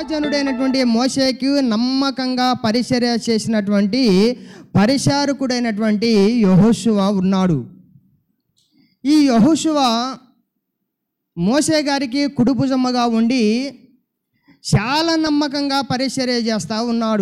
దైవజనుడైనటువంటి మోషేకి నమ్మకంగా పరిచర్య చేసినటువంటి పరిచారకుడైనటువంటి యహోశువ ఉన్నాడు ఈ యహోశువ మోసే గారికి కుడుభుజమ్మగా ఉండి చాలా నమ్మకంగా పరిచర్య చేస్తూ ఉన్నాడు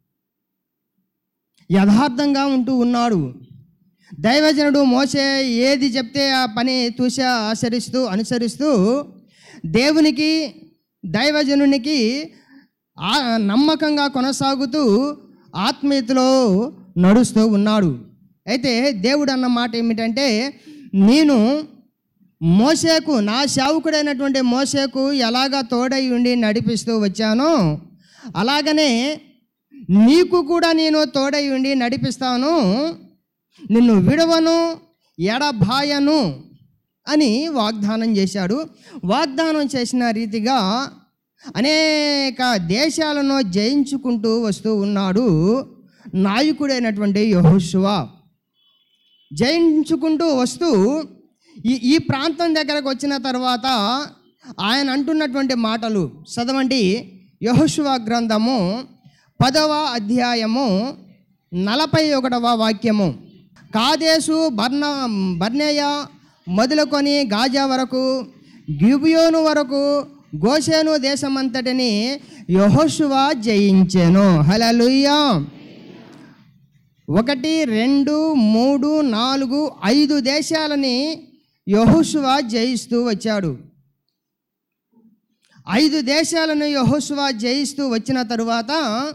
యథార్థంగా ఉంటూ ఉన్నాడు దైవజనుడు మోసే ఏది చెప్తే ఆ పని తూస ఆచరిస్తూ అనుసరిస్తూ దేవునికి దైవజనునికి ఆ నమ్మకంగా కొనసాగుతూ ఆత్మీయతలో నడుస్తూ ఉన్నాడు అయితే దేవుడు అన్న మాట ఏమిటంటే నేను మోసేకు నా సేవకుడైనటువంటి మోసేకు ఎలాగా తోడై ఉండి నడిపిస్తూ వచ్చానో అలాగనే నీకు కూడా నేను తోడై ఉండి నడిపిస్తాను నిన్ను విడవను ఎడబాయను అని వాగ్దానం చేశాడు వాగ్దానం చేసిన రీతిగా అనేక దేశాలను జయించుకుంటూ వస్తూ ఉన్నాడు నాయకుడైనటువంటి యహోశువ జయించుకుంటూ వస్తూ ఈ ఈ ప్రాంతం దగ్గరకు వచ్చిన తర్వాత ఆయన అంటున్నటువంటి మాటలు చదవండి యహోశువ గ్రంథము పదవ అధ్యాయము నలభై ఒకటవ వాక్యము కాదేశు బర్ణ బర్నేయ మొదలుకొని గాజా వరకు గిబియోను వరకు గోషేను దేశమంతటిని యహోశువ జయించెను హలలుయ్యా ఒకటి రెండు మూడు నాలుగు ఐదు దేశాలని యహోశువ జయిస్తూ వచ్చాడు ఐదు దేశాలను యహోశువ జయిస్తూ వచ్చిన తరువాత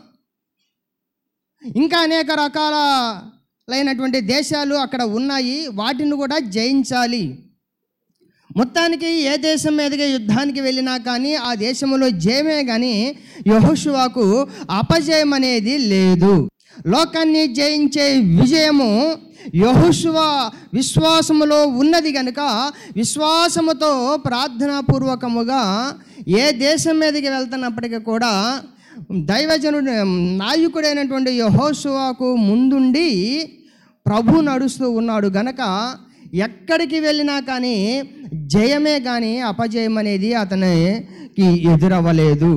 ఇంకా అనేక రకాలైనటువంటి దేశాలు అక్కడ ఉన్నాయి వాటిని కూడా జయించాలి మొత్తానికి ఏ దేశం మీదుగా యుద్ధానికి వెళ్ళినా కానీ ఆ దేశంలో జయమే కానీ యహోశువాకు అపజయం అనేది లేదు లోకాన్ని జయించే విజయము యహోశువ విశ్వాసములో ఉన్నది కనుక విశ్వాసముతో ప్రార్థనాపూర్వకముగా ఏ దేశం మీదకి వెళ్తున్నప్పటికీ కూడా దైవజనుడు నాయకుడైనటువంటి యహోశువాకు ముందుండి ప్రభు నడుస్తూ ఉన్నాడు గనక ఎక్కడికి వెళ్ళినా కానీ జయమే కానీ అపజయం అనేది అతనికి ఎదురవ్వలేదు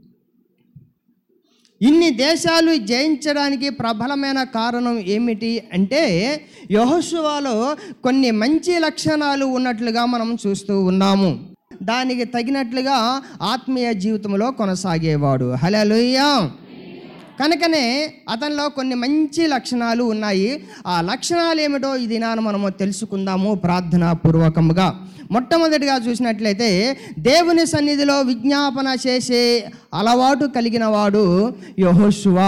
ఇన్ని దేశాలు జయించడానికి ప్రబలమైన కారణం ఏమిటి అంటే యహోశువాలో కొన్ని మంచి లక్షణాలు ఉన్నట్లుగా మనం చూస్తూ ఉన్నాము దానికి తగినట్లుగా ఆత్మీయ జీవితంలో కొనసాగేవాడు హలోయ్యా కనుకనే అతనిలో కొన్ని మంచి లక్షణాలు ఉన్నాయి ఆ లక్షణాలు ఏమిటో ఈ దినాన మనము తెలుసుకుందాము ప్రార్థనా పూర్వకముగా మొట్టమొదటిగా చూసినట్లయితే దేవుని సన్నిధిలో విజ్ఞాపన చేసే అలవాటు కలిగిన వాడు యహోశువా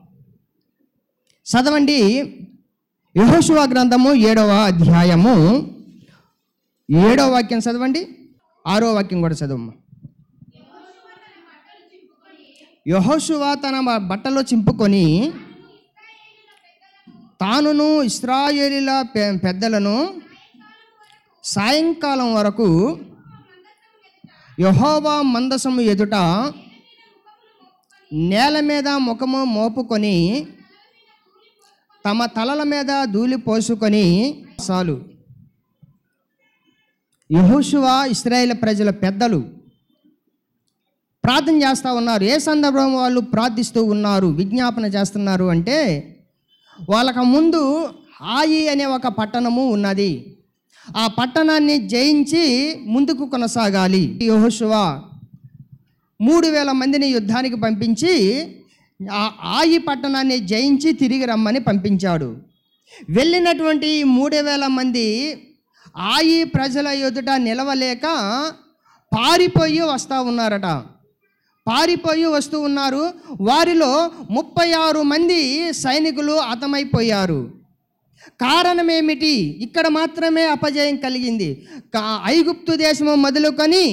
చదవండి యహోశువ గ్రంథము ఏడవ అధ్యాయము ఏడవ వాక్యం చదవండి ఆరో వాక్యం కూడా చదవమ్మా యహోశువ తన బట్టలో చింపుకొని తానును ఇస్రాయేలీల పె- పెద్దలను సాయంకాలం వరకు యహోవా మందసము ఎదుట నేల మీద ముఖము మోపుకొని తమ తలల మీద ధూళి పోసుకొని చాలు యహోశువ ఇస్రాయేల్ ప్రజల పెద్దలు ప్రార్థన చేస్తూ ఉన్నారు ఏ సందర్భం వాళ్ళు ప్రార్థిస్తూ ఉన్నారు విజ్ఞాపన చేస్తున్నారు అంటే వాళ్ళకు ముందు హాయి అనే ఒక పట్టణము ఉన్నది ఆ పట్టణాన్ని జయించి ముందుకు కొనసాగాలి యెహోషువ మూడు వేల మందిని యుద్ధానికి పంపించి ఆ ఆయి పట్టణాన్ని జయించి తిరిగి రమ్మని పంపించాడు వెళ్ళినటువంటి ఈ మూడు వేల మంది ఆయి ప్రజల ఎదుట నిలవలేక పారిపోయి వస్తూ ఉన్నారట పారిపోయి వస్తూ ఉన్నారు వారిలో ముప్పై ఆరు మంది సైనికులు హతమైపోయారు కారణం ఏమిటి ఇక్కడ మాత్రమే అపజయం కలిగింది కా- ఐగుప్తు దేశము మొదలుకొని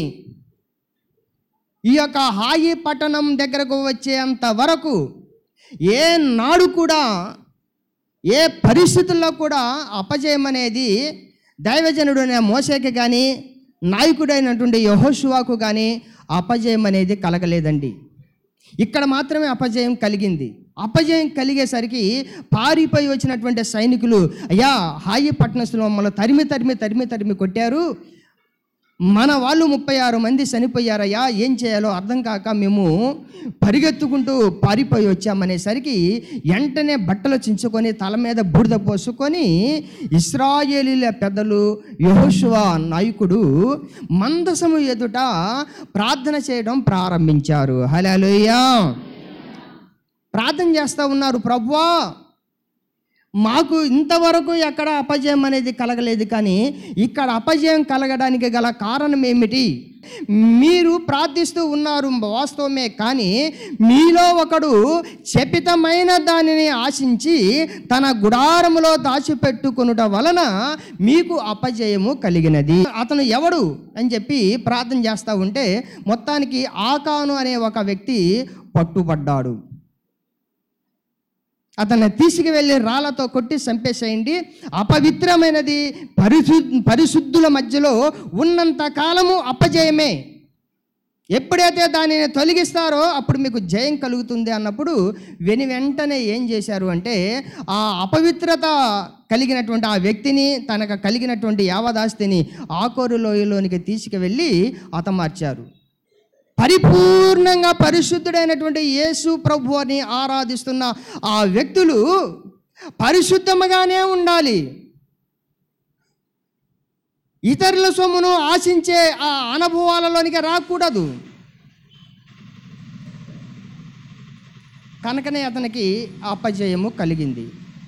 ఈ యొక్క హాయి పట్టణం దగ్గరకు వచ్చేంత వరకు ఏ నాడు కూడా ఏ పరిస్థితుల్లో కూడా అపజయం అనేది దైవజనుడు మోసేకి కానీ నాయకుడైనటువంటి యహోశువాకు కానీ అపజయం అనేది కలగలేదండి ఇక్కడ మాత్రమే అపజయం కలిగింది అపజయం కలిగేసరికి పారిపోయి వచ్చినటువంటి సైనికులు అయ్యా హాయి పట్టణస్తులు మమ్మల్ని తరిమి తరిమి తరిమి తరిమి కొట్టారు మన వాళ్ళు ముప్పై ఆరు మంది చనిపోయారయ్యా ఏం చేయాలో అర్థం కాక మేము పరిగెత్తుకుంటూ పారిపోయి వచ్చామనేసరికి వెంటనే బట్టలు చించుకొని తల మీద బూడిద పోసుకొని ఇస్రాయేలీల పెద్దలు యహోశువ నాయకుడు మందసము ఎదుట ప్రార్థన చేయడం ప్రారంభించారు హలోయా ప్రార్థన చేస్తూ ఉన్నారు ప్రభువా మాకు ఇంతవరకు ఎక్కడ అపజయం అనేది కలగలేదు కానీ ఇక్కడ అపజయం కలగడానికి గల కారణం ఏమిటి మీరు ప్రార్థిస్తూ ఉన్నారు వాస్తవమే కానీ మీలో ఒకడు శపితమైన దానిని ఆశించి తన గుడారములో దాచిపెట్టుకొనుట వలన మీకు అపజయము కలిగినది అతను ఎవడు అని చెప్పి ప్రార్థన చేస్తూ ఉంటే మొత్తానికి ఆకాను అనే ఒక వ్యక్తి పట్టుబడ్డాడు అతన్ని తీసుకువెళ్ళి రాళ్ళతో కొట్టి చంపేసేయండి అపవిత్రమైనది పరిశు పరిశుద్ధుల మధ్యలో ఉన్నంత కాలము అపజయమే ఎప్పుడైతే దానిని తొలగిస్తారో అప్పుడు మీకు జయం కలుగుతుంది అన్నప్పుడు వెను వెంటనే ఏం చేశారు అంటే ఆ అపవిత్రత కలిగినటువంటి ఆ వ్యక్తిని తనకు కలిగినటువంటి యావదాస్తిని ఆకోరు లోయలోనికి తీసుకువెళ్ళి హతమార్చారు పరిపూర్ణంగా పరిశుద్ధుడైనటువంటి యేసు ప్రభు అని ఆరాధిస్తున్న ఆ వ్యక్తులు పరిశుద్ధముగానే ఉండాలి ఇతరుల సొమ్మును ఆశించే ఆ అనుభవాలలోనికి రాకూడదు కనుకనే అతనికి అపజయము కలిగింది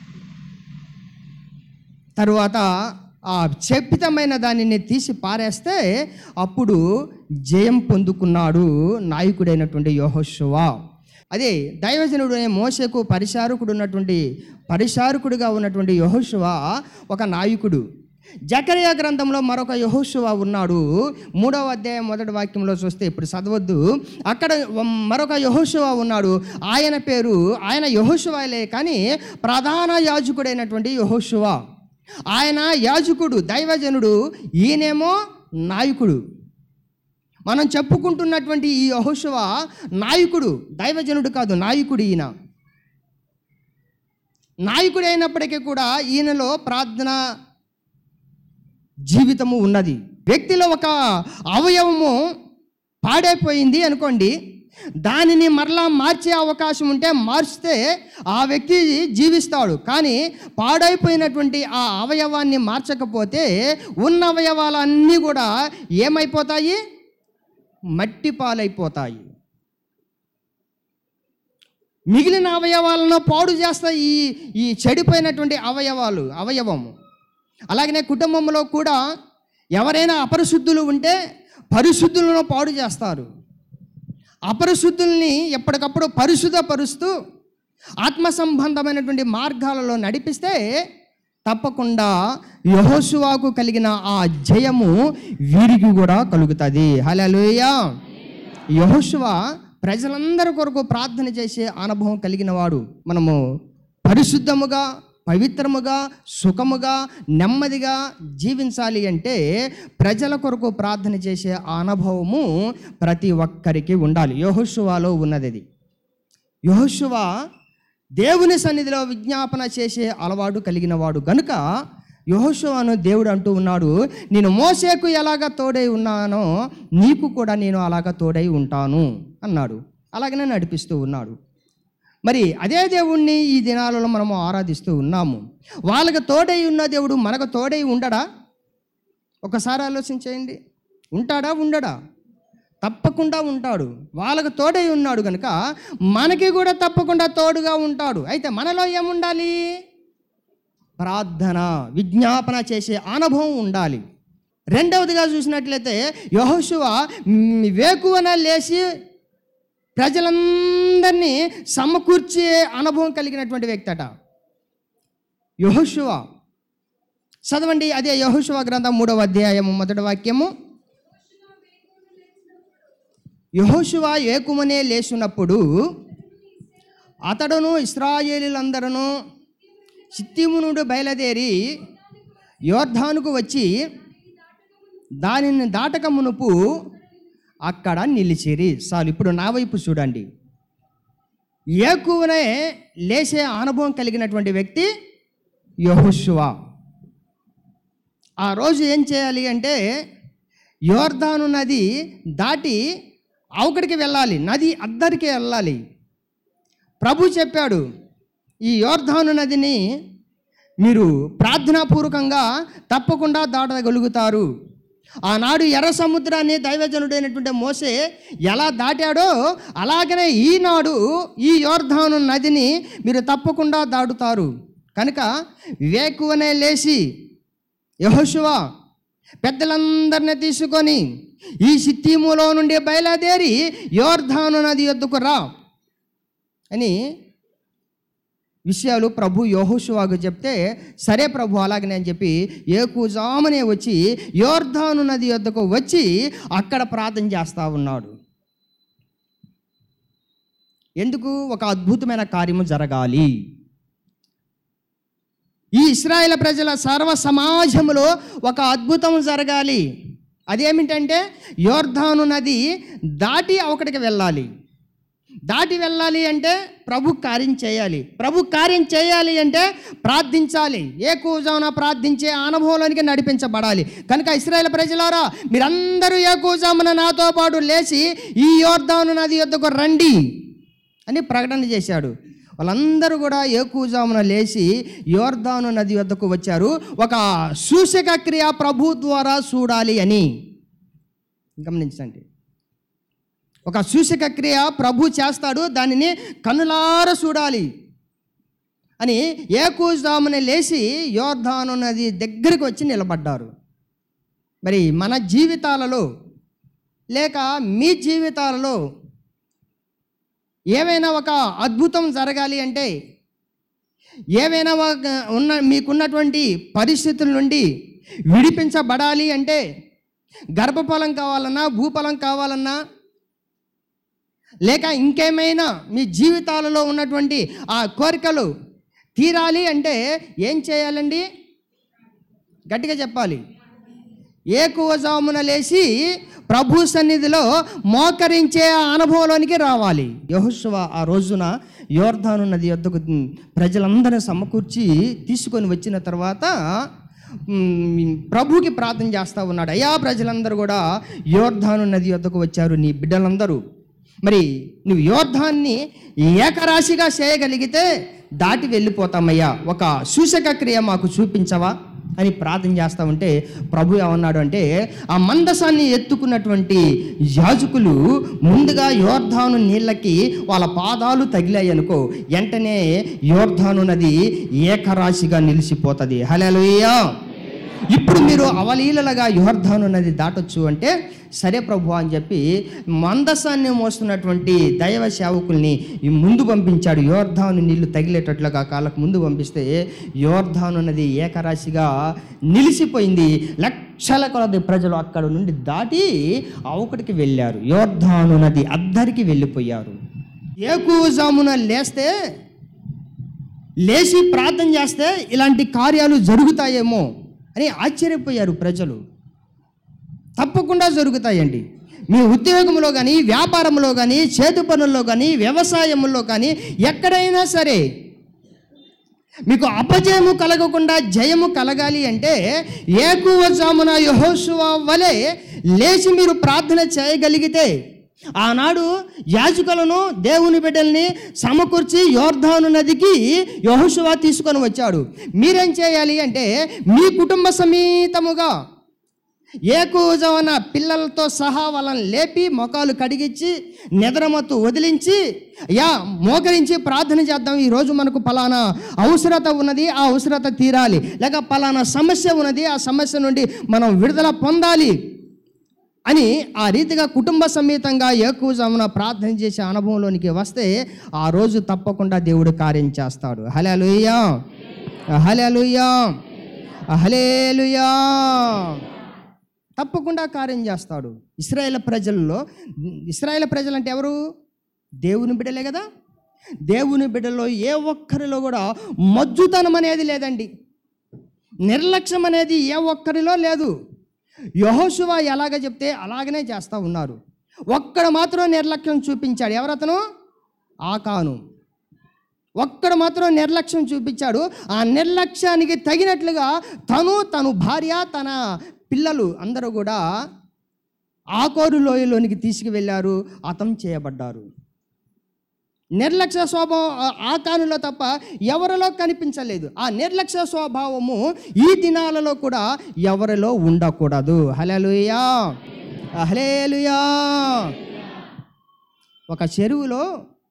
తరువాత ఆ చెప్పితమైన దానిని తీసి పారేస్తే అప్పుడు జయం పొందుకున్నాడు నాయకుడైనటువంటి యోహోశువా అదే దైవజనుడు అనే మోసకు పరిచారకుడు ఉన్నటువంటి పరిచారకుడిగా ఉన్నటువంటి యహోశువ ఒక నాయకుడు జకరియా గ్రంథంలో మరొక యహోశువ ఉన్నాడు మూడవ అధ్యాయం మొదటి వాక్యంలో చూస్తే ఇప్పుడు చదవద్దు అక్కడ మరొక యహోశువ ఉన్నాడు ఆయన పేరు ఆయన యహోశువాలే కానీ ప్రధాన యాజకుడైనటువంటి యహోశువ ఆయన యాజకుడు దైవజనుడు ఈయనేమో నాయకుడు మనం చెప్పుకుంటున్నటువంటి ఈ యహోశువ నాయకుడు దైవజనుడు కాదు నాయకుడు ఈయన నాయకుడు అయినప్పటికీ కూడా ఈయనలో ప్రార్థన జీవితము ఉన్నది వ్యక్తిలో ఒక అవయవము పాడైపోయింది అనుకోండి దానిని మరలా మార్చే అవకాశం ఉంటే మార్చితే ఆ వ్యక్తి జీవిస్తాడు కానీ పాడైపోయినటువంటి ఆ అవయవాన్ని మార్చకపోతే ఉన్న అవయవాలన్నీ కూడా ఏమైపోతాయి మట్టి పాలైపోతాయి మిగిలిన అవయవాలను పాడు చేస్తాయి ఈ ఈ చెడిపోయినటువంటి అవయవాలు అవయవము అలాగనే కుటుంబంలో కూడా ఎవరైనా అపరిశుద్ధులు ఉంటే పరిశుద్ధులను పాడు చేస్తారు అపరిశుద్ధుల్ని ఎప్పటికప్పుడు పరిశుద్ధపరుస్తూ ఆత్మ సంబంధమైనటువంటి మార్గాలలో నడిపిస్తే తప్పకుండా యహోశువాకు కలిగిన ఆ జయము వీరికి కూడా కలుగుతుంది హలోయ యహోశువ ప్రజలందరి కొరకు ప్రార్థన చేసే అనుభవం కలిగిన వాడు మనము పరిశుద్ధముగా పవిత్రముగా సుఖముగా నెమ్మదిగా జీవించాలి అంటే ప్రజల కొరకు ప్రార్థన చేసే ఆ అనుభవము ప్రతి ఒక్కరికి ఉండాలి యహోశువాలో ఉన్నది అది యహోశువ దేవుని సన్నిధిలో విజ్ఞాపన చేసే అలవాటు కలిగిన వాడు గనుక యహోశువను దేవుడు అంటూ ఉన్నాడు నేను మోసేకు ఎలాగ తోడై ఉన్నానో నీకు కూడా నేను అలాగ తోడై ఉంటాను అన్నాడు అలాగనే నడిపిస్తూ ఉన్నాడు మరి అదే దేవుణ్ణి ఈ దినాలలో మనము ఆరాధిస్తూ ఉన్నాము వాళ్ళకి తోడై ఉన్న దేవుడు మనకు తోడై ఉండడా ఒకసారి ఆలోచించేయండి ఉంటాడా ఉండడా తప్పకుండా ఉంటాడు వాళ్ళకు తోడై ఉన్నాడు కనుక మనకి కూడా తప్పకుండా తోడుగా ఉంటాడు అయితే మనలో ఏముండాలి ప్రార్థన విజ్ఞాపన చేసే అనుభవం ఉండాలి రెండవదిగా చూసినట్లయితే యహోశువ వేకువన లేచి ప్రజలందరినీ సమకూర్చే అనుభవం కలిగినటువంటి వ్యక్తి అట యహోశువ చదవండి అదే యహోశువ గ్రంథం మూడవ అధ్యాయము మొదటి వాక్యము యహోశువ ఏకుమనే లేచినప్పుడు అతడును ఇస్రాయేలీలందరూ సిత్తిము నుండి బయలుదేరి యోర్ధానుకు వచ్చి దానిని దాటక మునుపు అక్కడ నిలిచిరి చాలు ఇప్పుడు నా వైపు చూడండి ఏకువనే లేచే అనుభవం కలిగినటువంటి వ్యక్తి యహోశువ ఆ రోజు ఏం చేయాలి అంటే యోర్ధాను నది దాటి అవకడికి వెళ్ళాలి నది అద్దరికి వెళ్ళాలి ప్రభు చెప్పాడు ఈ యోర్ధాను నదిని మీరు ప్రార్థనాపూర్వకంగా తప్పకుండా దాటగలుగుతారు ఆనాడు ఎర్ర సముద్రాన్ని దైవజనుడైనటువంటి మోసే ఎలా దాటాడో అలాగనే ఈనాడు ఈ యోర్ధాను నదిని మీరు తప్పకుండా దాటుతారు కనుక వివేకువనే లేచి యహోశువ పెద్దలందరినీ తీసుకొని ఈ సిత్తిములో నుండి బయలుదేరి యోర్ధాను నది యొద్దకు రా అని విషయాలు ప్రభు యోహోషువాకు చెప్తే సరే ప్రభు అలాగనే అని చెప్పి ఏకూజామనే వచ్చి యోర్ధాను నది వద్దకు వచ్చి అక్కడ ప్రార్థన చేస్తూ ఉన్నాడు ఎందుకు ఒక అద్భుతమైన కార్యము జరగాలి ఈ ఇస్రాయేల్ ప్రజల సర్వ సమాజంలో ఒక అద్భుతం జరగాలి అదేమిటంటే యోర్ధాను నది దాటి ఒకటికి వెళ్ళాలి దాటి వెళ్ళాలి అంటే ప్రభు కార్యం చేయాలి ప్రభు కార్యం చేయాలి అంటే ప్రార్థించాలి ఏ కూజామున ప్రార్థించే అనుభవంలోనికి నడిపించబడాలి కనుక ఇస్రాయేల్ ప్రజలారా మీరందరూ ఏ కూజామున నాతో పాటు లేచి ఈ యోర్ధాను నది యొద్దకు రండి అని ప్రకటన చేశాడు వాళ్ళందరూ కూడా ఏకూజామున లేచి యోర్ధాను నది వద్దకు వచ్చారు ఒక సూచక క్రియ ప్రభు ద్వారా చూడాలి అని గమనించండి ఒక సూచక క్రియ ప్రభు చేస్తాడు దానిని కన్నులార చూడాలి అని ఏకూజామున లేచి యోర్ధాను నది దగ్గరికి వచ్చి నిలబడ్డారు మరి మన జీవితాలలో లేక మీ జీవితాలలో ఏవైనా ఒక అద్భుతం జరగాలి అంటే ఏవైనా ఒక ఉన్న మీకున్నటువంటి పరిస్థితుల నుండి విడిపించబడాలి అంటే గర్భఫలం కావాలన్నా భూఫలం కావాలన్నా లేక ఇంకేమైనా మీ జీవితాలలో ఉన్నటువంటి ఆ కోరికలు తీరాలి అంటే ఏం చేయాలండి గట్టిగా చెప్పాలి ఏకువజామున లేచి ప్రభు సన్నిధిలో మోకరించే ఆ అనుభవంలోనికి రావాలి యహోశువ ఆ రోజున యోర్ధాను నది వద్దకు ప్రజలందరినీ సమకూర్చి తీసుకొని వచ్చిన తర్వాత మ్, ప్రభుకి ప్రార్థన చేస్తూ ఉన్నాడు అయ్యా ప్రజలందరూ కూడా యోర్ధాను నది వద్దకు వచ్చారు నీ బిడ్డలందరూ మరి నువ్వు యోర్ధాన్ని ఏకరాశిగా చేయగలిగితే దాటి వెళ్ళిపోతామయ్యా ఒక సూచక క్రియ మాకు చూపించవా అని ప్రార్థన చేస్తా ఉంటే ప్రభు ఏమన్నాడు అంటే ఆ మందసాన్ని ఎత్తుకున్నటువంటి యాజకులు ముందుగా యోర్ధాను నీళ్ళకి వాళ్ళ పాదాలు తగిలాయి అనుకో వెంటనే యోర్ధాను నది ఏకరాశిగా నిలిచిపోతుంది హలోయా ఇప్పుడు మీరు అవలీలగా యోర్ధాను నది దాటొచ్చు అంటే సరే ప్రభు అని చెప్పి మందసాన్ని మోస్తున్నటువంటి దైవ సేవకుల్ని ఈ ముందు పంపించాడు యోర్ధాను నీళ్లు తగిలేటట్లుగా కాళ్ళకు ముందు పంపిస్తే యోర్ధాను నది ఏకరాశిగా నిలిచిపోయింది లక్షల కొలది ప్రజలు అక్కడ నుండి దాటి అవకటికి వెళ్ళారు యోర్ధాను నది అద్దరికి వెళ్ళిపోయారు ఏకూజామున లేస్తే లేచి ప్రార్థన చేస్తే ఇలాంటి కార్యాలు జరుగుతాయేమో అని ఆశ్చర్యపోయారు ప్రజలు తప్పకుండా జరుగుతాయండి మీ ఉద్యోగంలో కానీ వ్యాపారంలో కానీ చేతి పనుల్లో కానీ వ్యవసాయంలో కానీ ఎక్కడైనా సరే మీకు అపజయము కలగకుండా జయము కలగాలి అంటే ఏకువజామున యహోశువ వలె లేచి మీరు ప్రార్థన చేయగలిగితే ఆనాడు యాజకులను దేవుని బిడ్డల్ని సమకూర్చి యోర్ధాను నదికి యహోశువ తీసుకొని వచ్చాడు మీరేం చేయాలి అంటే మీ కుటుంబ సమేతముగా ఏకూజవన పిల్లలతో సహా వాళ్ళని లేపి మొఖాలు కడిగించి నిద్రమత్తు వదిలించి యా మోకరించి ప్రార్థన చేద్దాం ఈరోజు మనకు పలానా అవసరత ఉన్నది ఆ అవసరత తీరాలి లేక పలానా సమస్య ఉన్నది ఆ సమస్య నుండి మనం విడుదల పొందాలి అని ఆ రీతిగా కుటుంబ సమేతంగా ఏకూజమున ప్రార్థన చేసే అనుభవంలోనికి వస్తే ఆ రోజు తప్పకుండా దేవుడు కార్యం చేస్తాడు హలేలుయ్యా హలేలుయ్యా హలేలుయా తప్పకుండా కార్యం చేస్తాడు ఇస్రాయేల్ ప్రజల్లో ఇస్రాయేల్ ప్రజలు అంటే ఎవరు దేవుని బిడ్డలే కదా దేవుని బిడ్డలో ఏ ఒక్కరిలో కూడా మజ్జుతనం అనేది లేదండి నిర్లక్ష్యం అనేది ఏ ఒక్కరిలో లేదు యహోశువ ఎలాగ చెప్తే అలాగనే చేస్తూ ఉన్నారు ఒక్కడ మాత్రం నిర్లక్ష్యం చూపించాడు ఎవరతను ఆకాను ఒక్కడు మాత్రం నిర్లక్ష్యం చూపించాడు ఆ నిర్లక్ష్యానికి తగినట్లుగా తను తను భార్య తన పిల్లలు అందరూ కూడా ఆకోరు లోయలోనికి తీసుకువెళ్ళారు అతం చేయబడ్డారు నిర్లక్ష్య స్వభావం ఆ- ఆ కానులో తప్ప ఎవరిలో కనిపించలేదు ఆ నిర్లక్ష్య స్వభావము ఈ దినాలలో కూడా ఎవరిలో ఉండకూడదు హలేలుయా హలేలుయా ఒక చెరువులో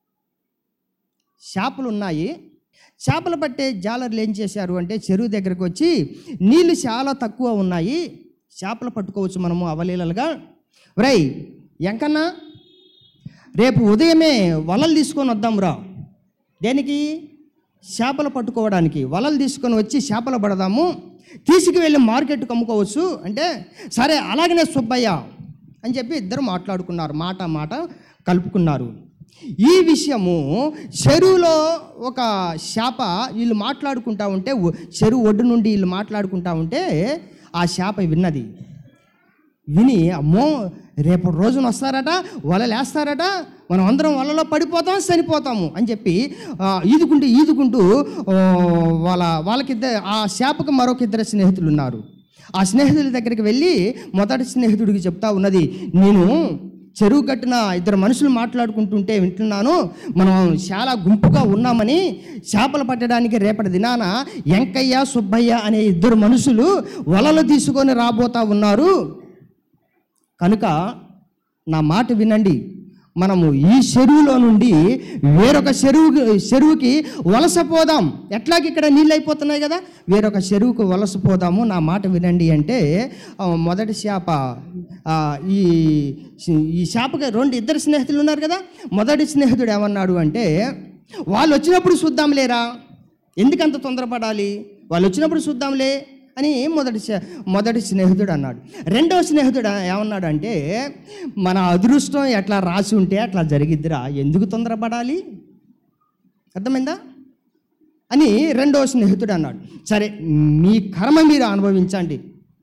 చేపలు ఉన్నాయి చేపలు పట్టే జాలర్లు ఏం చేశారు అంటే చెరువు దగ్గరకు వచ్చి నీళ్ళు చాలా తక్కువ ఉన్నాయి చేపలు పట్టుకోవచ్చు మనము అవలీలలుగా రై ఎంకన్నా రేపు ఉదయమే వలలు తీసుకొని వద్దాం రా దేనికి చేపలు పట్టుకోవడానికి వలలు తీసుకొని వచ్చి చేపలు పడదాము తీసుకువెళ్ళి మార్కెట్కి అమ్ముకోవచ్చు అంటే సరే అలాగనే సుబ్బయ్య అని చెప్పి ఇద్దరు మాట్లాడుకున్నారు మాట మాట కలుపుకున్నారు ఈ విషయము చెరువులో ఒక చేప వీళ్ళు మాట్లాడుకుంటా ఉంటే ఒ- చెరువు ఒడ్డు నుండి వీళ్ళు మాట్లాడుకుంటా ఉంటే ఆ చేప విన్నది విని అమ్మో రేపు రోజున వస్తారట వలలు వేస్తారట మనం అందరం వలలో పడిపోతాం చనిపోతాము అని చెప్పి ఆ, ఈదుకుంటూ ఈదుకుంటూ ఆ, వాళ్ళ వాళ్ళకిద్దరు ఆ చేపకు మరొక ఇద్దరు స్నేహితులు ఉన్నారు ఆ స్నేహితుల దగ్గరికి వెళ్ళి మొదటి స్నేహితుడికి చెప్తా ఉన్నది నేను చెరువు కట్టిన ఇద్దరు మనుషులు మాట్లాడుకుంటుంటే వింటున్నాను మనం చాలా గుంపుగా ఉన్నామని చేపలు పట్టడానికి రేపటి దినాన వెంకయ్య సుబ్బయ్య అనే ఇద్దరు మనుషులు వలలు తీసుకొని రాబోతా ఉన్నారు కనుక నా మాట వినండి మనము ఈ చెరువులో నుండి వేరొక చెరువు చెరువుకి వలస పోదాం ఎట్లాగ ఇక్కడ నీళ్ళు అయిపోతున్నాయి కదా వేరొక చెరువుకు వలస పోదాము నా మాట వినండి అంటే ఆ, మొదటి చేప ఆ, ఈ ఈ చేపకి రెండు ఇద్దరు స్నేహితులు ఉన్నారు కదా మొదటి స్నేహితుడు ఏమన్నాడు అంటే వాళ్ళు వచ్చినప్పుడు చూద్దాంలేరా ఎందుకంత తొందరపడాలి వాళ్ళు వచ్చినప్పుడు చూద్దాంలే అని మొదటి స్నే- మొదటి స్నేహితుడు అన్నాడు రెండవ స్నేహితుడు ఏమన్నాడు అంటే మన అదృష్టం ఎట్లా రాసి ఉంటే అట్లా జరిగిద్దిరా ఎందుకు తొందరపడాలి అర్థమైందా అని రెండవ స్నేహితుడు అన్నాడు సరే మీ కర్మ మీరు అనుభవించండి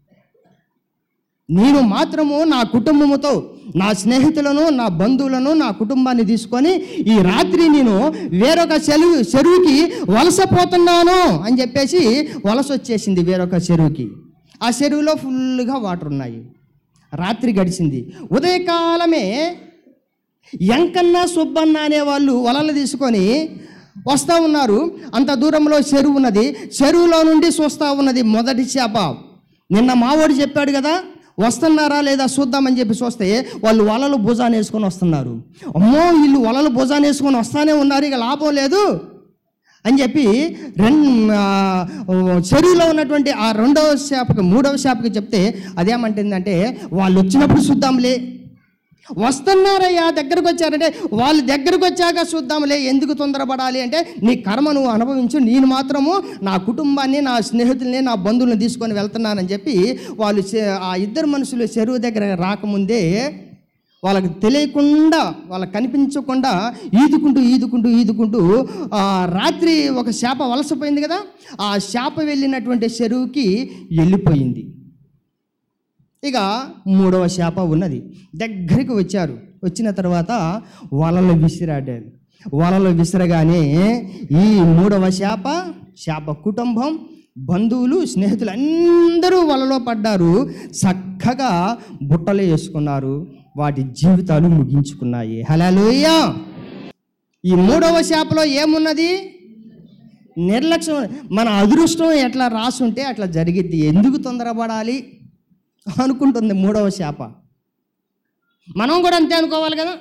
నేను మాత్రము నా కుటుంబముతో నా స్నేహితులను నా బంధువులను నా కుటుంబాన్ని తీసుకొని ఈ రాత్రి నేను వేరొక చెరువు చెరువుకి వలస పోతున్నాను అని చెప్పేసి వలస వచ్చేసింది వేరొక చెరువుకి ఆ చెరువులో ఫుల్గా వాటర్ ఉన్నాయి రాత్రి గడిచింది ఉదయకాలమే ఎంకన్న సుబ్బన్న అనే వాళ్ళు వలలు తీసుకొని వస్తూ ఉన్నారు అంత దూరంలో చెరువు ఉన్నది చెరువులో నుండి చూస్తూ ఉన్నది మొదటి చేప నిన్న మావాడు చెప్పాడు కదా వస్తున్నారా లేదా చూద్దామని చెప్పి చూస్తే వాళ్ళు వలలు భుజాన్ని వేసుకొని వస్తున్నారు అమ్మో వీళ్ళు వలలు భుజాన్ని వేసుకొని వస్తానే ఉన్నారు ఇక లాభం లేదు అని చెప్పి రెండు చెరువులో ఉన్నటువంటి ఆ రెండవ చేపకి మూడవ చేపకి చెప్తే అదేమంటుందంటే వాళ్ళు వచ్చినప్పుడు చూద్దాంలే వస్తున్నారయ్యా దగ్గరకు వచ్చారంటే వాళ్ళు దగ్గరకు వచ్చాక చూద్దాంలే ఎందుకు తొందరపడాలి అంటే నీ కర్మ నువ్వు అనుభవించు నేను మాత్రము నా కుటుంబాన్ని నా స్నేహితుల్ని నా బంధువులను తీసుకొని వెళ్తున్నానని చెప్పి వాళ్ళు చె- ఆ ఇద్దరు మనుషులు చెరువు దగ్గర రాకముందే వాళ్ళకి తెలియకుండా వాళ్ళకి కనిపించకుండా ఈదుకుంటూ ఈదుకుంటూ ఈదుకుంటూ ఆ రాత్రి ఒక చేప వలసపోయింది కదా ఆ చేప వెళ్ళినటువంటి చెరువుకి వెళ్ళిపోయింది ఇక మూడవ చేప ఉన్నది దగ్గరికి వచ్చారు వచ్చిన తర్వాత వలలు విసిరాడారు వలలు విసిరగానే ఈ మూడవ చేప చేప కుటుంబం బంధువులు స్నేహితులు అందరూ వలలో పడ్డారు చక్కగా బుట్టలు వేసుకున్నారు వాటి జీవితాలు ముగించుకున్నాయి హలోయ ఈ మూడవ చేపలో ఏమున్నది నిర్లక్ష్యం మన అదృష్టం ఎట్లా రాసుంటే అట్లా జరిగిద్ది ఎందుకు తొందరపడాలి అనుకుంటుంది మూడవ చేప మనం కూడా అంతే అనుకోవాలి కదా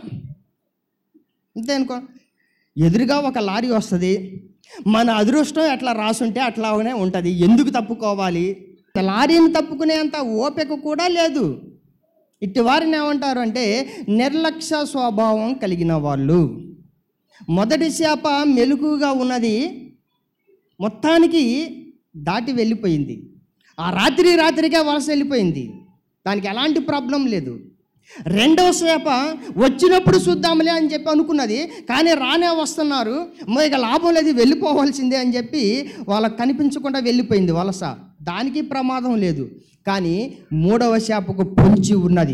అంతే అనుకో ఎదురుగా ఒక లారీ వస్తుంది మన అదృష్టం ఎట్లా రాసుంటే అట్లానే ఉంటుంది ఎందుకు తప్పుకోవాలి లారీని తప్పుకునేంత ఓపిక కూడా లేదు ఇట్టి వారిని ఏమంటారు అంటే నిర్లక్ష్య స్వభావం కలిగిన వాళ్ళు మొదటి చేప మెలుకుగా ఉన్నది మొత్తానికి దాటి వెళ్ళిపోయింది ఆ రాత్రి రాత్రికే వలస వెళ్ళిపోయింది దానికి ఎలాంటి ప్రాబ్లం లేదు రెండవ చేప వచ్చినప్పుడు చూద్దాంలే అని చెప్పి అనుకున్నది కానీ రానే వస్తున్నారు అమ్మో ఇక లాభం లేదు వెళ్ళిపోవాల్సిందే అని చెప్పి వాళ్ళకి కనిపించకుండా వెళ్ళిపోయింది వలస దానికి ప్రమాదం లేదు కానీ మూడవ చేపకు పొంచి ఉన్నది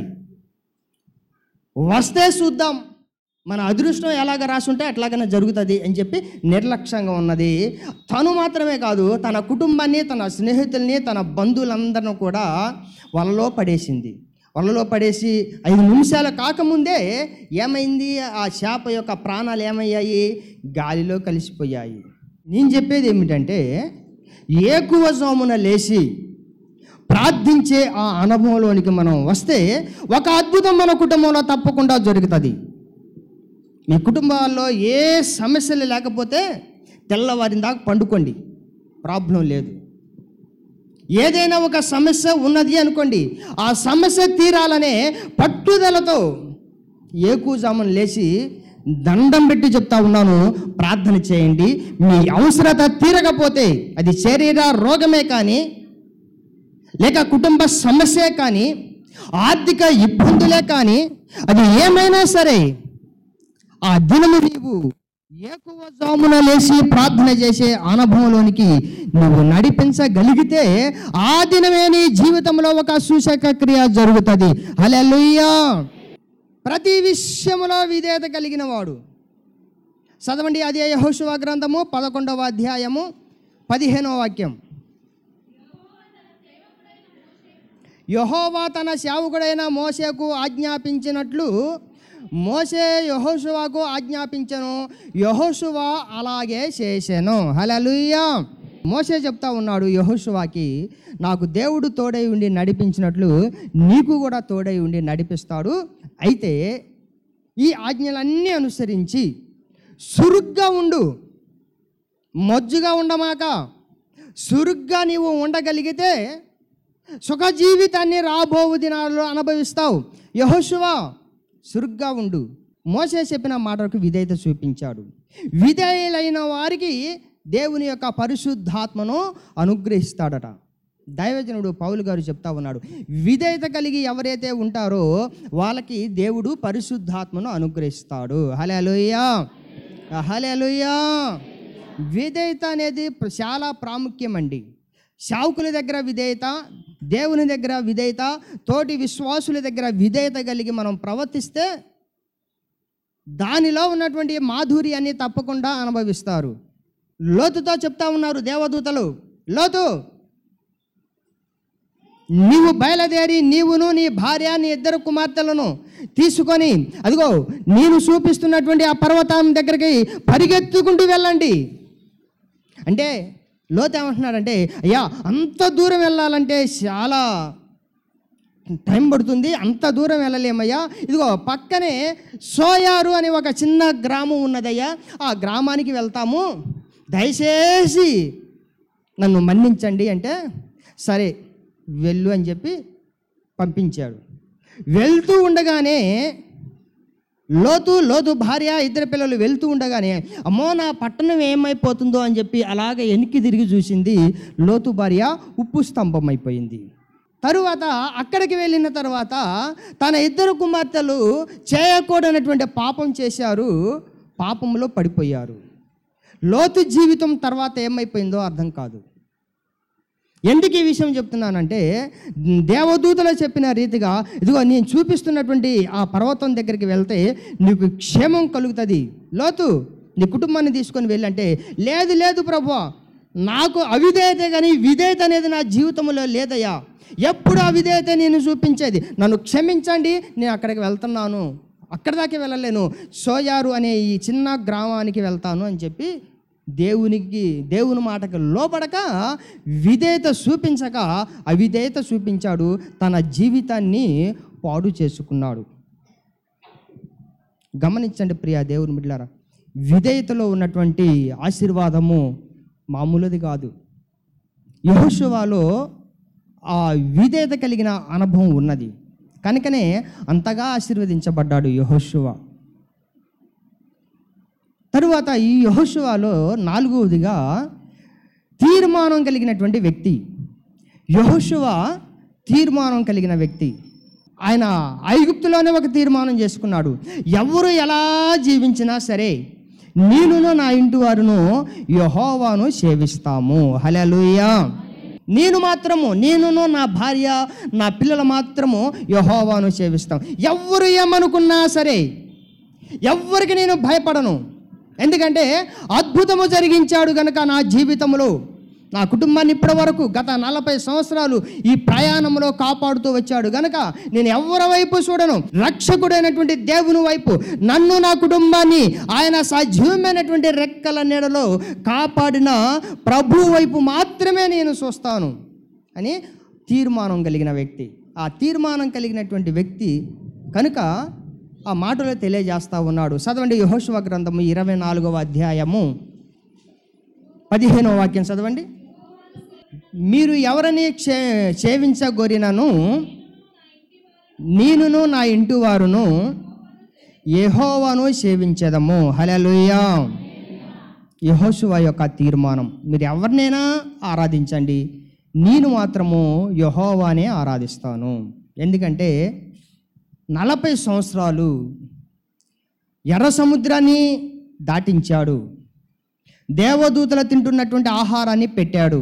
వస్తే చూద్దాం మన అదృష్టం ఎలాగ రాసుంటే అట్లాగనే జరుగుతుంది అని చెప్పి నిర్లక్ష్యంగా ఉన్నది తను మాత్రమే కాదు తన కుటుంబాన్ని తన స్నేహితుల్ని తన బంధువులందరిని కూడా వలలో పడేసింది వలలో పడేసి ఐదు నిమిషాలు కాకముందే ఏమైంది ఆ చేప యొక్క ప్రాణాలు ఏమయ్యాయి గాలిలో కలిసిపోయాయి నేను చెప్పేది ఏమిటంటే ఏకువ సోమున లేచి ప్రార్థించే ఆ అనుభవంలోనికి మనం వస్తే ఒక అద్భుతం మన కుటుంబంలో తప్పకుండా జరుగుతుంది మీ కుటుంబాల్లో ఏ సమస్యలు లేకపోతే తెల్లవారిన దాకా పండుకోండి ప్రాబ్లం లేదు ఏదైనా ఒక సమస్య ఉన్నది అనుకోండి ఆ సమస్య తీరాలనే పట్టుదలతో ఏకూజామును లేచి దండం పెట్టి చెప్తా ఉన్నాను ప్రార్థన చేయండి మీ అవసరత తీరకపోతే అది శరీర రోగమే కానీ లేక కుటుంబ సమస్యే కానీ ఆర్థిక ఇబ్బందులే కానీ అది ఏమైనా సరే ఆ దినము నీవు ఏకువ జామున లేచి ప్రార్థన చేసే అనుభవంలోనికి నువ్వు నడిపించగలిగితే ఆ దినమే నీ జీవితంలో ఒక సూచక క్రియ జరుగుతుంది హల్లెలూయా ప్రతి విషయములో విధేయత కలిగిన వాడు చదవండి అదే యెహోషువ గ్రంథము పదకొండవ అధ్యాయము పదిహేనవ వాక్యం యహోవా తన సేవకుడైన మోసేకు ఆజ్ఞాపించినట్లు మోసే యహోషువాకు ఆజ్ఞాపించను యహోషువ అలాగే చేశాను హలలుయ్యా మోసే చెప్తా ఉన్నాడు యహోషువాకి నాకు దేవుడు తోడై ఉండి నడిపించినట్లు నీకు కూడా తోడై ఉండి నడిపిస్తాడు అయితే ఈ ఆజ్ఞలన్నీ అనుసరించి సురుగ్గా ఉండు మొజ్జుగా ఉండమాక సురుగ్గా నీవు ఉండగలిగితే సుఖ జీవితాన్ని రాబోవు దినాల్లో అనుభవిస్తావు యహోశువా సురుగ్గా ఉండు మోసే చెప్పిన మాటలకు విధేయత చూపించాడు విధేయులైన వారికి దేవుని యొక్క పరిశుద్ధాత్మను అనుగ్రహిస్తాడట దైవజనుడు పౌలు గారు చెప్తా ఉన్నాడు విధేయత కలిగి ఎవరైతే ఉంటారో వాళ్ళకి దేవుడు పరిశుద్ధాత్మను అనుగ్రహిస్తాడు హలేలుయ్యా హలేలుయ్యా విధేయత అనేది ప్ర- చాలా ప్రాముఖ్యం అండి శావుకుల దగ్గర విధేయత దేవుని దగ్గర విధేయత తోటి విశ్వాసుల దగ్గర విధేయత కలిగి మనం ప్రవర్తిస్తే దానిలో ఉన్నటువంటి మాధుర్యాన్ని తప్పకుండా అనుభవిస్తారు లోతుతో చెప్తా ఉన్నారు దేవదూతలు లోతు నీవు బయలుదేరి నీవును నీ భార్య నీ ఇద్దరు కుమార్తెలను తీసుకొని అదిగో నేను చూపిస్తున్నటువంటి ఆ పర్వతం దగ్గరికి పరిగెత్తుకుంటూ వెళ్ళండి అంటే లోతు ఏమంటున్నాడంటే అయ్యా అంత దూరం వెళ్ళాలంటే చాలా టైం పడుతుంది అంత దూరం వెళ్ళలేమయ్యా ఇదిగో పక్కనే సోయారు అనే ఒక చిన్న గ్రామం ఉన్నదయ్యా ఆ గ్రామానికి వెళ్తాము దయచేసి నన్ను మన్నించండి అంటే సరే వెళ్ళు అని చెప్పి పంపించాడు వెళ్తూ ఉండగానే లోతు లోతు భార్య ఇద్దరు పిల్లలు వెళ్తూ ఉండగానే అమ్మో నా పట్టణం ఏమైపోతుందో అని చెప్పి అలాగే వెనక్కి తిరిగి చూసింది లోతు భార్య ఉప్పు స్తంభం అయిపోయింది తరువాత అక్కడికి వెళ్ళిన తర్వాత తన ఇద్దరు కుమార్తెలు చేయకూడనటువంటి పాపం చేశారు పాపంలో పడిపోయారు లోతు జీవితం తర్వాత ఏమైపోయిందో అర్థం కాదు ఎందుకు ఈ విషయం చెప్తున్నానంటే దేవదూతలు చెప్పిన రీతిగా ఇదిగో నేను చూపిస్తున్నటువంటి ఆ పర్వతం దగ్గరికి వెళ్తే నీకు క్షేమం కలుగుతుంది లోతు నీ కుటుంబాన్ని తీసుకొని వెళ్ళంటే లేదు లేదు ప్రభు నాకు అవిధేయత కానీ విధేయత అనేది నా జీవితంలో లేదయ్యా ఎప్పుడు అవిధేయత నేను చూపించేది నన్ను క్షమించండి నేను అక్కడికి వెళ్తున్నాను అక్కడి దాకా వెళ్ళలేను సోయారు అనే ఈ చిన్న గ్రామానికి వెళ్తాను అని చెప్పి దేవునికి దేవుని మాటకు లోపడక విధేయత చూపించక అవిధేయత చూపించాడు తన జీవితాన్ని పాడు చేసుకున్నాడు గమనించండి ప్రియా దేవుని బిడ్డారా విధేయతలో ఉన్నటువంటి ఆశీర్వాదము మామూలుది కాదు యహోశువాలో ఆ విధేయత కలిగిన అనుభవం ఉన్నది కనుకనే అంతగా ఆశీర్వదించబడ్డాడు యహోశువ తరువాత ఈ యహోశువాలో నాలుగవదిగా తీర్మానం కలిగినటువంటి వ్యక్తి యహోశువ తీర్మానం కలిగిన వ్యక్తి ఆయన ఐగుప్తులోనే ఒక తీర్మానం చేసుకున్నాడు ఎవరు ఎలా జీవించినా సరే నేనును నా ఇంటి వారును యహోవాను సేవిస్తాము హలలుయా నేను మాత్రము నేనును నా భార్య నా పిల్లలు మాత్రము యహోవాను సేవిస్తాం ఎవరు ఏమనుకున్నా సరే ఎవ్వరికి నేను భయపడను ఎందుకంటే అద్భుతము జరిగించాడు గనుక నా జీవితంలో నా కుటుంబాన్ని ఇప్పటి వరకు గత నలభై సంవత్సరాలు ఈ ప్రయాణంలో కాపాడుతూ వచ్చాడు గనక నేను ఎవరి వైపు చూడను రక్షకుడైనటువంటి దేవుని వైపు నన్ను నా కుటుంబాన్ని ఆయన సజీవమైనటువంటి రెక్కల నీడలో కాపాడిన ప్రభు వైపు మాత్రమే నేను చూస్తాను అని తీర్మానం కలిగిన వ్యక్తి ఆ తీర్మానం కలిగినటువంటి వ్యక్తి కనుక ఆ మాటలో తెలియజేస్తా ఉన్నాడు చదవండి యహోశివ గ్రంథము ఇరవై నాలుగవ అధ్యాయము పదిహేనవ వాక్యం చదవండి మీరు ఎవరని క్షే సేవించగోరినను నేనును నా ఇంటి వారును యెహోవాను సేవించదము హలలుయా యహోశువ యొక్క తీర్మానం మీరు ఎవరినైనా ఆరాధించండి నేను మాత్రము యహోవానే ఆరాధిస్తాను ఎందుకంటే నలభై సంవత్సరాలు ఎర్ర సముద్రాన్ని దాటించాడు దేవదూతలు తింటున్నటువంటి ఆహారాన్ని పెట్టాడు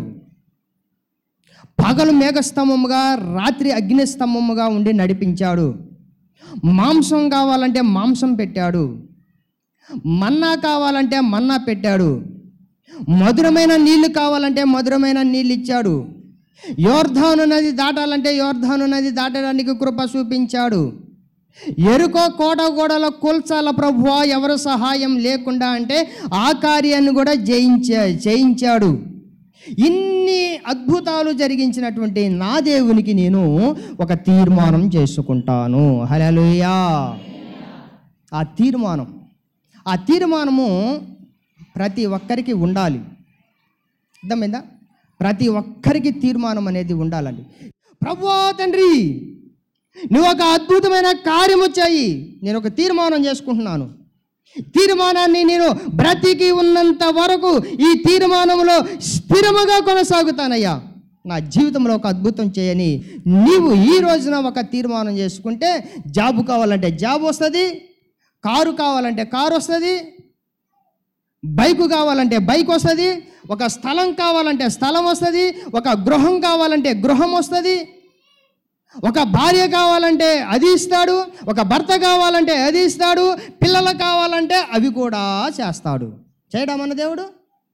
పగలు మేఘస్తంభముగా రాత్రి అగ్నిస్తంభముగా ఉండి నడిపించాడు మాంసం కావాలంటే మాంసం పెట్టాడు మన్నా కావాలంటే మన్నా పెట్టాడు మధురమైన నీళ్లు కావాలంటే మధురమైన నీళ్ళు ఇచ్చాడు యోర్ధాను నది దాటాలంటే యోర్ధాను నది దాటడానికి కృప చూపించాడు ఎరుకో కోట గోడల కూల్చాల ప్రభువా ఎవరు సహాయం లేకుండా అంటే ఆ కార్యాన్ని కూడా జయించా జయించాడు ఇన్ని అద్భుతాలు జరిగించినటువంటి నా దేవునికి నేను ఒక తీర్మానం చేసుకుంటాను హలలుయా ఆ తీర్మానం ఆ తీర్మానము ప్రతి ఒక్కరికి ఉండాలి అర్థమైందా ప్రతి ఒక్కరికి తీర్మానం అనేది ఉండాలండి ప్రభువా తండ్రి నువ్వు ఒక అద్భుతమైన కార్యం వచ్చాయి నేను ఒక తీర్మానం చేసుకుంటున్నాను తీర్మానాన్ని నేను బ్రతికి ఉన్నంత వరకు ఈ తీర్మానంలో స్థిరముగా కొనసాగుతానయ్యా నా జీవితంలో ఒక అద్భుతం చేయని నీవు ఈ రోజున ఒక తీర్మానం చేసుకుంటే జాబు కావాలంటే జాబ్ వస్తుంది కారు కావాలంటే కారు వస్తుంది బైకు కావాలంటే బైక్ వస్తుంది ఒక స్థలం కావాలంటే స్థలం వస్తుంది ఒక గృహం కావాలంటే గృహం వస్తుంది ఒక భార్య కావాలంటే అది ఇస్తాడు ఒక భర్త కావాలంటే అది ఇస్తాడు పిల్లలు కావాలంటే అవి కూడా చేస్తాడు చేయడం అన్న దేవుడు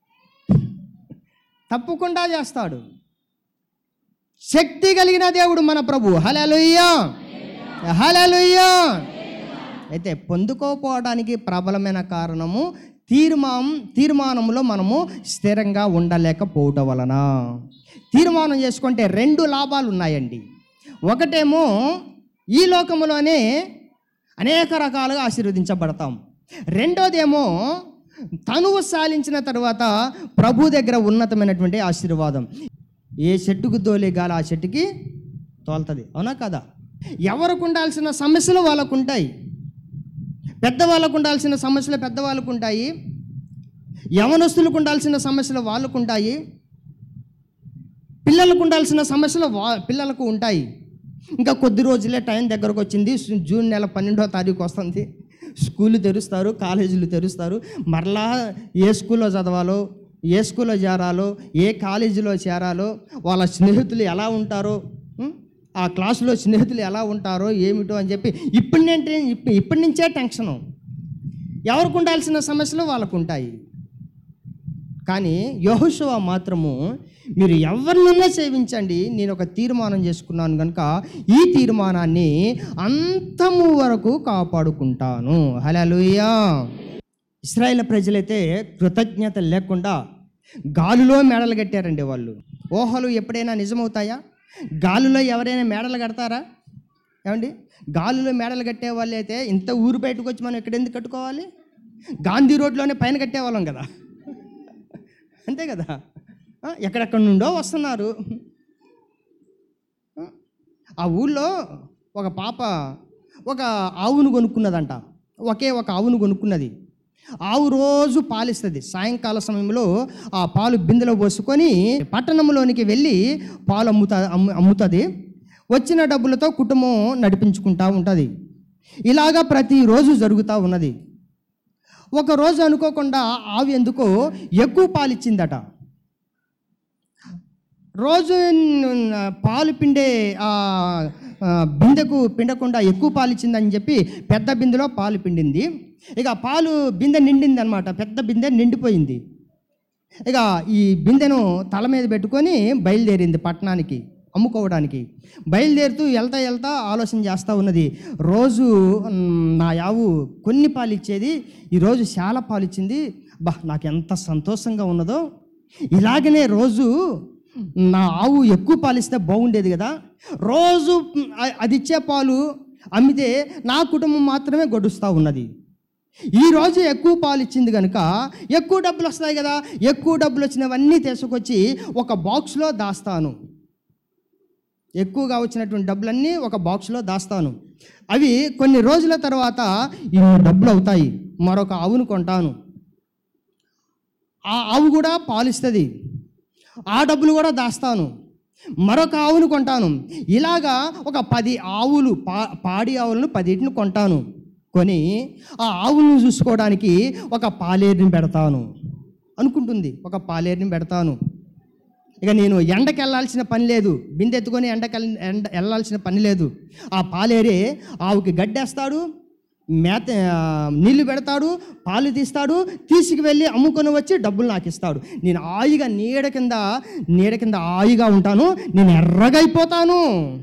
తప్పకుండా చేస్తాడు శక్తి కలిగిన దేవుడు మన ప్రభు హలలుయ్యా హలలుయ్యా అయితే పొందుకోపోవడానికి ప్రబలమైన కారణము తీర్మానం తీర్మానంలో మనము స్థిరంగా ఉండలేకపోవటం వలన తీర్మానం చేసుకుంటే రెండు లాభాలు ఉన్నాయండి ఒకటేమో ఈ లోకంలోనే అనేక రకాలుగా ఆశీర్వదించబడతాం రెండోదేమో తనువు సాలించిన తర్వాత ప్రభు దగ్గర ఉన్నతమైనటువంటి ఆశీర్వాదం ఏ చెట్టుకు దోలే గాలి ఆ చెట్టుకి తోలుతుంది అవునా కదా ఎవరికి ఉండాల్సిన సమస్యలు వాళ్ళకు ఉంటాయి పెద్దవాళ్ళకు ఉండాల్సిన సమస్యలు పెద్దవాళ్ళకు ఉంటాయి యవనస్తులకు ఉండాల్సిన సమస్యలు వాళ్ళకు ఉంటాయి పిల్లలకు ఉండాల్సిన సమస్యలు వా పిల్లలకు ఉంటాయి ఇంకా కొద్ది రోజులే టైం దగ్గరకు వచ్చింది సు- జూన్ నెల పన్నెండో తారీఖు వస్తుంది స్కూళ్ళు తెరుస్తారు కాలేజీలు తెరుస్తారు మరలా ఏ స్కూల్లో చదవాలో ఏ స్కూల్లో చేరాలో ఏ కాలేజీలో చేరాలో వాళ్ళ స్నేహితులు ఎలా ఉంటారో ఉం? ఆ క్లాసులో స్నేహితులు ఎలా ఉంటారో ఏమిటో అని చెప్పి ఇప్పటి నుండి ఇప్ప- ఇప్పటి నుంచే టెన్షను ఎవరికి ఉండాల్సిన సమస్యలు వాళ్ళకు ఉంటాయి కానీ యహోశువ మాత్రము మీరు ఎవరినన్నా సేవించండి నేను ఒక తీర్మానం చేసుకున్నాను కనుక ఈ తీర్మానాన్ని అంతము వరకు కాపాడుకుంటాను హలలుయా ఇస్రాయేల్ ప్రజలైతే కృతజ్ఞత లేకుండా గాలిలో మేడలు కట్టారండి వాళ్ళు ఊహలు ఎప్పుడైనా నిజమవుతాయా గాలిలో ఎవరైనా మేడలు కడతారా ఏమండి గాలిలో మేడలు కట్టే వాళ్ళు అయితే ఇంత ఊరు బయటకు వచ్చి మనం ఇక్కడ ఎందుకు కట్టుకోవాలి గాంధీ రోడ్లోనే పైన కట్టేవాళ్ళం కదా అంతే కదా ఆ, ఎక్కడెక్కడ నుండో వస్తున్నారు ఆ, ఆ ఊళ్ళో ఒక పాప ఒక ఆవును కొనుక్కున్నదంట ఒకే ఒక ఆవును కొనుక్కున్నది ఆవు రోజు పాలిస్తుంది సాయంకాల సమయంలో ఆ పాలు బిందెలో పోసుకొని పట్టణంలోనికి వెళ్ళి పాలు అమ్ముతా అమ్ము అమ్ముతుంది వచ్చిన డబ్బులతో కుటుంబం నడిపించుకుంటా ఉంటుంది ఇలాగా ప్రతిరోజు జరుగుతూ ఉన్నది ఒక రోజు అనుకోకుండా ఆవు ఎందుకో ఎక్కువ పాలు ఇచ్చిందట రోజు న- పాలు పిండే ఆ ఆ, బిందెకు పిండకుండా ఎక్కువ పాలు ఇచ్చిందని చెప్పి పెద్ద బిందెలో పాలు పిండింది ఇక ఆ పాలు బిందె నిండింది అనమాట పెద్ద బిందె నిండిపోయింది ఇక ఈ బిందెను తల మీద పెట్టుకొని బయలుదేరింది పట్టణానికి అమ్ముకోవడానికి బయలుదేరుతూ వెళ్తా వెళ్తా ఆలోచన చేస్తూ ఉన్నది రోజు మ్, నా యావు కొన్ని పాలు ఇచ్చేది ఈరోజు చాలా పాలు ఇచ్చింది బా నాకు ఎంత సంతోషంగా ఉన్నదో ఇలాగనే రోజు నా ఆవు ఎక్కువ పాలు ఇస్తే బాగుండేది కదా రోజు మ్, అ- అది ఇచ్చే పాలు అమ్మితే నా కుటుంబం మాత్రమే గడుస్తూ ఉన్నది ఈ రోజు ఎక్కువ పాలు ఇచ్చింది కనుక ఎక్కువ డబ్బులు వస్తాయి కదా ఎక్కువ డబ్బులు వచ్చినవన్నీ తీసుకొచ్చి ఒక బాక్స్లో దాస్తాను ఎక్కువగా వచ్చినటువంటి డబ్బులన్నీ ఒక బాక్స్లో దాస్తాను అవి కొన్ని రోజుల తర్వాత ఇన్ని డబ్బులు అవుతాయి మరొక ఆవును కొంటాను ఆ ఆవు కూడా పాలిస్తుంది ఆ డబ్బులు కూడా దాస్తాను మరొక ఆవును కొంటాను ఇలాగా ఒక పది ఆవులు పా పాడి ఆవులను పదిటిని కొంటాను కొని ఆ ఆవులను చూసుకోవడానికి ఒక పాలేరుని పెడతాను అనుకుంటుంది ఒక పాలేరుని పెడతాను ఇక నేను ఎండకి వెళ్ళాల్సిన పని లేదు బిందెత్తుకొని ఎండకి వెళ్ళ- ఎండ వెళ్ళాల్సిన పని లేదు ఆ పాలేరే ఆవుకి గడ్డేస్తాడు మేత ఆ, నీళ్లు పెడతాడు పాలు తీస్తాడు తీసుకువెళ్ళి అమ్ముకొని వచ్చి డబ్బులు నాకు ఇస్తాడు నేను హాయిగా నీడ కింద నీడ కింద హాయిగా ఉంటాను నేను ఎర్రగైపోతాను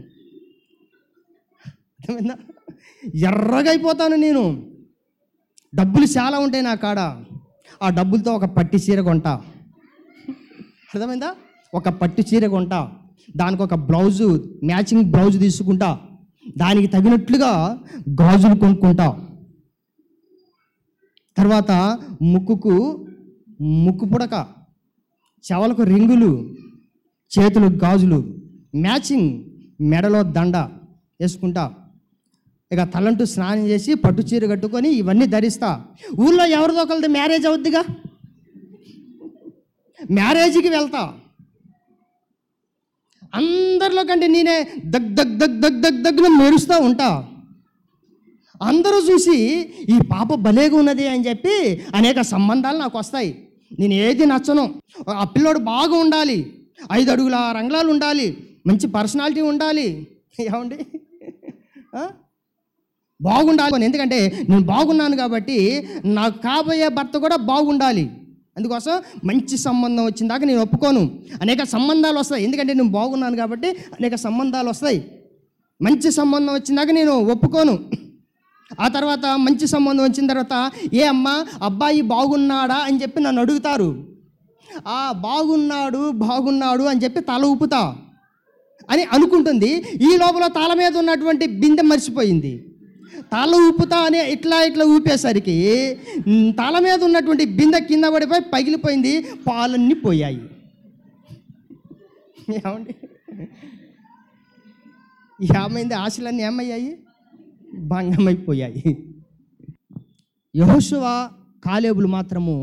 అర్థమైందా? ఎర్రగైపోతాను నేను డబ్బులు చాలా ఉంటాయి నా కాడ ఆ డబ్బులతో ఒక పట్టి చీర కొంటా అర్థమైందా ఒక పట్టు చీర కొంటా దానికి ఒక బ్లౌజు మ్యాచింగ్ బ్లౌజ్ తీసుకుంటా దానికి తగినట్లుగా గాజులు కొనుక్కుంటా తర్వాత ముక్కుకు ముక్కు పుడక చెవలకు రింగులు చేతులు గాజులు మ్యాచింగ్ మెడలో దండ వేసుకుంటా ఇక తలంటూ స్నానం చేసి పట్టు చీర కట్టుకొని ఇవన్నీ ధరిస్తా ఊళ్ళో ఎవరిదో ఒకరిది మ్యారేజ్ అవుద్దిగా మ్యారేజ్కి వెళ్తా అందరిలో కంటే నేనే దగ్ దగ్ దగ్ దగ్ దగ్ దగ్గర మెరుస్తూ ఉంటా అందరూ చూసి ఈ పాప భలేగా ఉన్నది అని చెప్పి అనేక సంబంధాలు నాకు వస్తాయి నేను ఏది నచ్చను ఆ పిల్లోడు బాగా ఉండాలి ఐదు అడుగుల రంగులాలు ఉండాలి మంచి పర్సనాలిటీ ఉండాలి ఏమండి ఆ? బాగుండాలి ఎందుకంటే నేను బాగున్నాను కాబట్టి నాకు కాబోయే భర్త కూడా బాగుండాలి అందుకోసం మంచి సంబంధం వచ్చిన దాకా నేను ఒప్పుకోను అనేక సంబంధాలు వస్తాయి ఎందుకంటే నేను బాగున్నాను కాబట్టి అనేక సంబంధాలు వస్తాయి మంచి సంబంధం వచ్చిందాక నేను ఒప్పుకోను ఆ తర్వాత మంచి సంబంధం వచ్చిన తర్వాత ఏ అమ్మా అబ్బాయి బాగున్నాడా అని చెప్పి నన్ను అడుగుతారు ఆ బాగున్నాడు బాగున్నాడు అని చెప్పి తల ఊపుతా అని అనుకుంటుంది ఈ లోపల తల మీద ఉన్నటువంటి బిందె మర్చిపోయింది తల ఊపుతా అని ఇట్లా ఇట్లా ఊపేసరికి ఉమ్, తల మీద ఉన్నటువంటి బిందె కింద పడిపోయి పగిలిపోయింది పాలన్నీ పోయాయి ఏమండి ఏమైంది ఆశలన్నీ ఏమయ్యాయి భంగమైపోయాయి యహోశువ కాలేబులు మాత్రము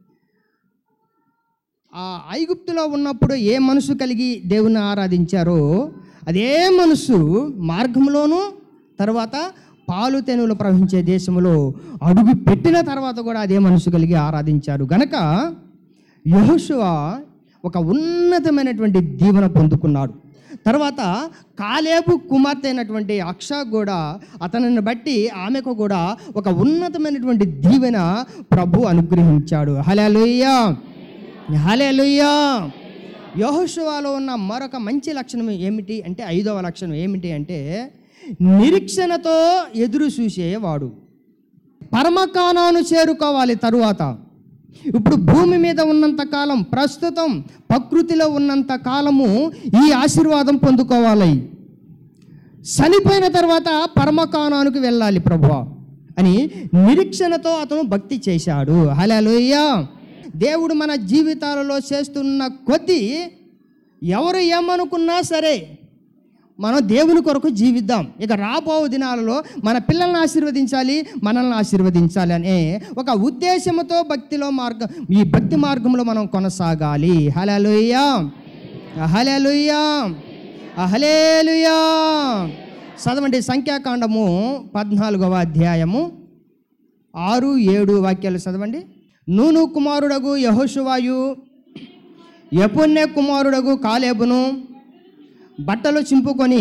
ఆ ఐగుప్తులో ఉన్నప్పుడు ఏ మనసు కలిగి దేవుని ఆరాధించారో అదే మనసు మార్గంలోనూ తర్వాత పాలు తెనులు ప్రవహించే దేశంలో అడుగు పెట్టిన తర్వాత కూడా అదే మనసు కలిగి ఆరాధించారు గనక యహోశువ ఒక ఉన్నతమైనటువంటి దీవెన పొందుకున్నాడు తర్వాత కాలేబు కుమార్తె అయినటువంటి అక్ష కూడా అతనిని బట్టి ఆమెకు కూడా ఒక ఉన్నతమైనటువంటి దీవెన ప్రభు అనుగ్రహించాడు హలోయ్యా హలేలుయ్యా యహోశువాలో ఉన్న మరొక మంచి లక్షణం ఏమిటి అంటే ఐదవ లక్షణం ఏమిటి అంటే నిరీక్షణతో ఎదురు చూసేవాడు పరమకానాను చేరుకోవాలి తరువాత ఇప్పుడు భూమి మీద ఉన్నంత కాలం ప్రస్తుతం ప్రకృతిలో ఉన్నంత కాలము ఈ ఆశీర్వాదం పొందుకోవాలి చనిపోయిన తర్వాత పరమకానానికి వెళ్ళాలి ప్రభు అని నిరీక్షణతో అతను భక్తి చేశాడు హలోయ్య దేవుడు మన జీవితాలలో చేస్తున్న కొద్దీ ఎవరు ఏమనుకున్నా సరే మనం దేవుని కొరకు జీవిద్దాం ఇక రాబో దినాలలో మన పిల్లల్ని ఆశీర్వదించాలి మనల్ని ఆశీర్వదించాలి అనే ఒక ఉద్దేశంతో భక్తిలో మార్గం ఈ భక్తి మార్గంలో మనం కొనసాగాలి హలలుయ్యా హలలుయ్యా హలేలుయా చదవండి సంఖ్యాకాండము పద్నాలుగవ అధ్యాయము ఆరు ఏడు వాక్యాలు చదవండి నూను కుమారుడగు యహోషువాయు యపుణ్య కుమారుడగు కాలేబును బట్టలు చింపుకొని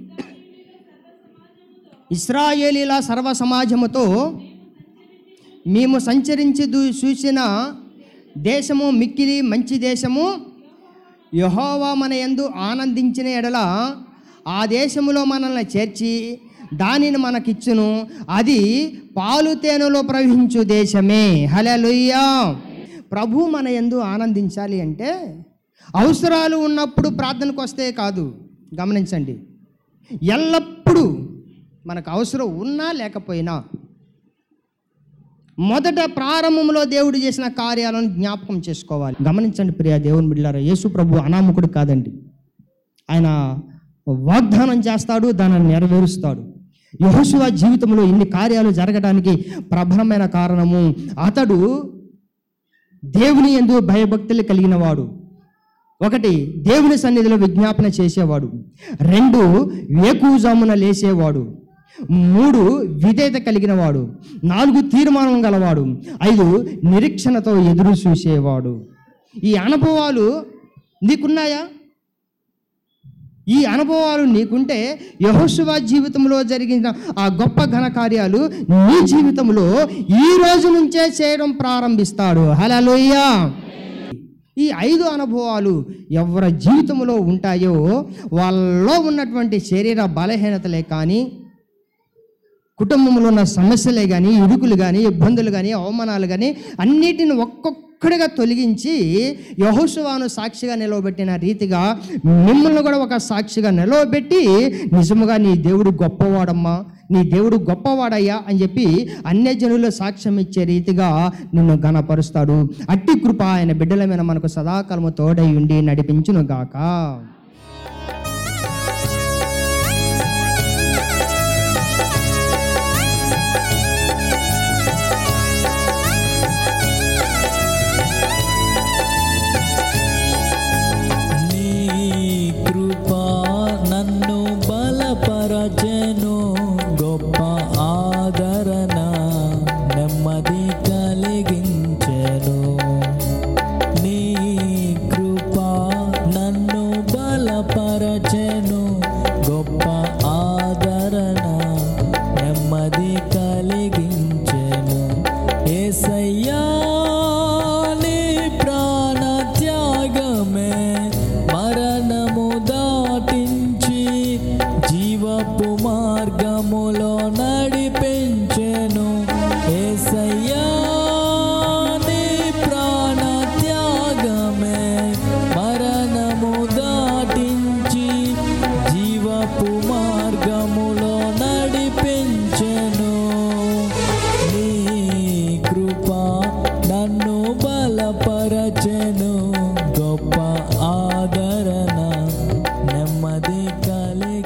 ఇస్రాయేలీల సర్వ సమాజముతో మేము సంచరించి దు- చూసిన దేశము మిక్కిలి మంచి దేశము యహోవా మన యందు ఆనందించిన ఎడల ఆ దేశములో మనల్ని చేర్చి దానిని మనకిచ్చును అది పాలు తేనెలో ప్రవహించు దేశమే హలలుయ్యా ప్రభు మన యందు ఆనందించాలి అంటే అవసరాలు ఉన్నప్పుడు ప్రార్థనకు వస్తే కాదు గమనించండి ఎల్లప్పుడూ మనకు అవసరం ఉన్నా లేకపోయినా మొదట ప్రారంభంలో దేవుడు చేసిన కార్యాలను జ్ఞాపకం చేసుకోవాలి గమనించండి ప్రియా దేవుని బిడ్డారా యేసు ప్రభు అనామకుడు కాదండి ఆయన వాగ్దానం చేస్తాడు దానిని నెరవేరుస్తాడు యహోశివ జీవితంలో ఇన్ని కార్యాలు జరగడానికి ప్రబలమైన కారణము అతడు దేవుని ఎందు భయభక్తులు కలిగిన వాడు ఒకటి దేవుని సన్నిధిలో విజ్ఞాపన చేసేవాడు రెండు వేకుజామున లేసేవాడు మూడు విధేయత కలిగిన వాడు నాలుగు తీర్మానం గలవాడు ఐదు నిరీక్షణతో ఎదురు చూసేవాడు ఈ అనుభవాలు నీకున్నాయా ఈ అనుభవాలు నీకుంటే యహోశివ జీవితంలో జరిగిన ఆ గొప్ప ఘన కార్యాలు నీ జీవితంలో ఈ రోజు నుంచే చేయడం ప్రారంభిస్తాడు హలోయ్యా ఈ ఐదు అనుభవాలు ఎవరి జీవితంలో ఉంటాయో వాళ్ళలో ఉన్నటువంటి శరీర బలహీనతలే కానీ కుటుంబంలో ఉన్న సమస్యలే కానీ ఇరుకులు కానీ ఇబ్బందులు కానీ అవమానాలు కానీ అన్నిటిని ఒక్కొక్కడిగా తొలగించి యహోశువాను సాక్షిగా నిలవబెట్టిన రీతిగా మిమ్మల్ని కూడా ఒక సాక్షిగా నిలవబెట్టి నిజముగా నీ దేవుడు గొప్పవాడమ్మా నీ దేవుడు గొప్పవాడయ్యా అని చెప్పి అన్యజనులు సాక్ష్యం ఇచ్చే రీతిగా నిన్ను ఘనపరుస్తాడు అట్టి కృప ఆయన బిడ్డల మీద మనకు సదాకాలము తోడై ఉండి నడిపించును గాక నీ కృప నన్ను బలపరచెను గొప్ప ఆదరణ నెమ్మది కలిగించెను నీ కృప నన్ను బలపరచెను గొప్ప ఆదరణ నెమ్మది కలిగించెను ఏసయ్యా నీ ప్రాణ త్యాగమే మరణము దాటించి జీవపు మార్గములో నడిపించెను ఏసయ్యా నీ ప్రాణ త్యాగమే మరణము దాటించి జీవపు మార్గములో నడిపించెను నీ కృప నన్ను బలపరచెను గొప్ప ఆదరణ నెమ్మది కలిగి